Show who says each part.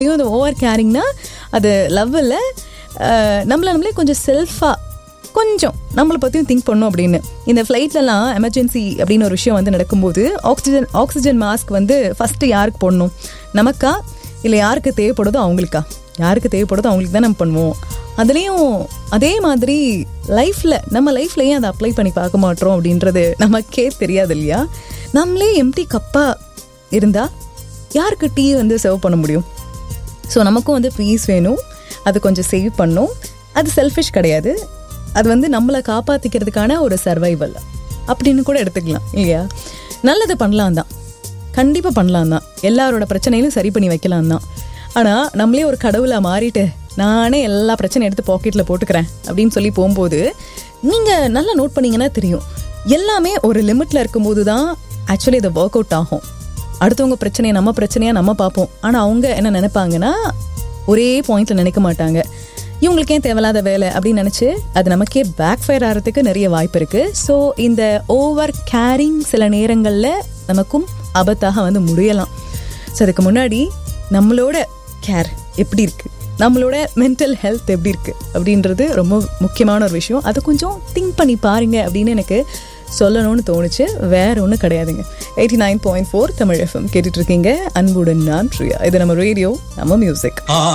Speaker 1: இந்த ஓவர் கேரிங்னா அது லவ் இல்லை நம்மளை நம்மளே கொஞ்சம் செல்ஃபாக கொஞ்சம் நம்மளை பற்றியும் திங்க் பண்ணோம் அப்படின்னு இந்த ஃப்ளைட்லலாம் எமர்ஜென்சி அப்படின்னு ஒரு விஷயம் வந்து நடக்கும்போது ஆக்சிஜன் ஆக்சிஜன் மாஸ்க் வந்து ஃபஸ்ட்டு யாருக்கு போடணும் நமக்கா இல்லை யாருக்கு தேவைப்படுதோ அவங்களுக்கா யாருக்கு தேவைப்படுதோ அவங்களுக்கு தான் நம்ம பண்ணுவோம் அதுலேயும் அதே மாதிரி லைஃப்பில் நம்ம லைஃப்லையும் அதை அப்ளை பண்ணி பார்க்க மாட்டோம் அப்படின்றது நமக்கே தெரியாது இல்லையா நம்மளே எம்டி கப்பாக இருந்தால் யாருக்கு டீ வந்து சர்வ் பண்ண முடியும் ஸோ நமக்கும் வந்து பீஸ் வேணும் அது கொஞ்சம் சேவ் பண்ணும் அது செல்ஃபிஷ் கிடையாது அது வந்து நம்மளை காப்பாற்றிக்கிறதுக்கான ஒரு சர்வைவல் அப்படின்னு கூட எடுத்துக்கலாம் இல்லையா நல்லது பண்ணலாம் தான் கண்டிப்பாக பண்ணலாம் தான் எல்லாரோட பிரச்சனையிலும் சரி பண்ணி வைக்கலாம் தான் ஆனால் நம்மளே ஒரு கடவுளாக மாறிட்டு நானே எல்லா பிரச்சனையும் எடுத்து பாக்கெட்டில் போட்டுக்கிறேன் அப்படின்னு சொல்லி போகும்போது நீங்கள் நல்லா நோட் பண்ணீங்கன்னா தெரியும் எல்லாமே ஒரு லிமிட்டில் இருக்கும்போது தான் ஆக்சுவலி இது ஒர்க் அவுட் ஆகும் அடுத்தவங்க பிரச்சனையை நம்ம பிரச்சனையாக நம்ம பார்ப்போம் ஆனால் அவங்க என்ன நினைப்பாங்கன்னா ஒரே பாயிண்ட்ல நினைக்க மாட்டாங்க இவங்களுக்கு ஏன் தேவையில்லாத வேலை அப்படின்னு நினச்சி அது நமக்கே பேக் ஃபயர் ஆகிறதுக்கு நிறைய வாய்ப்பு இருக்குது ஸோ இந்த ஓவர் கேரிங் சில நேரங்களில் நமக்கும் ஆபத்தாக வந்து முடியலாம் ஸோ அதுக்கு முன்னாடி நம்மளோட கேர் எப்படி இருக்குது நம்மளோட மென்டல் ஹெல்த் எப்படி இருக்குது அப்படின்றது ரொம்ப முக்கியமான ஒரு விஷயம் அதை கொஞ்சம் திங்க் பண்ணி பாருங்க அப்படின்னு எனக்கு சொல்லணும்னு தோணுச்சு வேற ஒன்றும் கிடையாதுங்க eighty nine point four Tamil FM கேட்டுட்டு இருக்கீங்க அன்புடன் நான் ப்ரியா இது நம்ம ரேடியோ நம்ம மியூசிக்